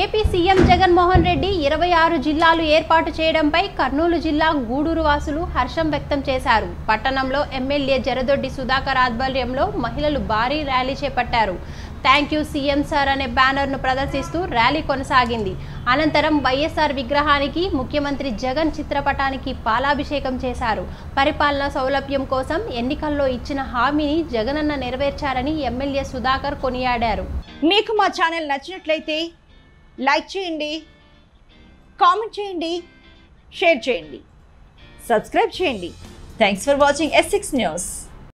AP CM Jaganmohan Reddy ఇరవై ఆరు జిల్లాలు ఏర్పాటు చేయడంపై కర్నూలు జిల్లా గూడూరు వాసులు హర్షం వ్యక్తం చేశారు పట్టణంలో ఎమ్మెల్యే జరదొడ్డి సుధాకర్ ఆధ్వర్యంలో మహిళలు భారీ ర్యాలీ చేపట్టారు థ్యాంక్ యూ సీఎం సార్ అనే బ్యానర్ను ప్రదర్శిస్తూ ర్యాలీ కొనసాగింది అనంతరం వైఎస్ఆర్ విగ్రహానికి ముఖ్యమంత్రి జగన్ చిత్రపటానికి పాలాభిషేకం చేశారు పరిపాలన సౌలభ్యం కోసం ఎన్నికల్లో ఇచ్చిన హామీని జగనన్న నెరవేర్చారని ఎమ్మెల్యే సుధాకర్ కొనియాడారు మీకు మా ఛానల్ నచ్చినట్లయితే లైక్ చేయండి కామెంట్ చేయండి షేర్ చేయండి సబ్స్క్రైబ్ చేయండి thanks for watching S six news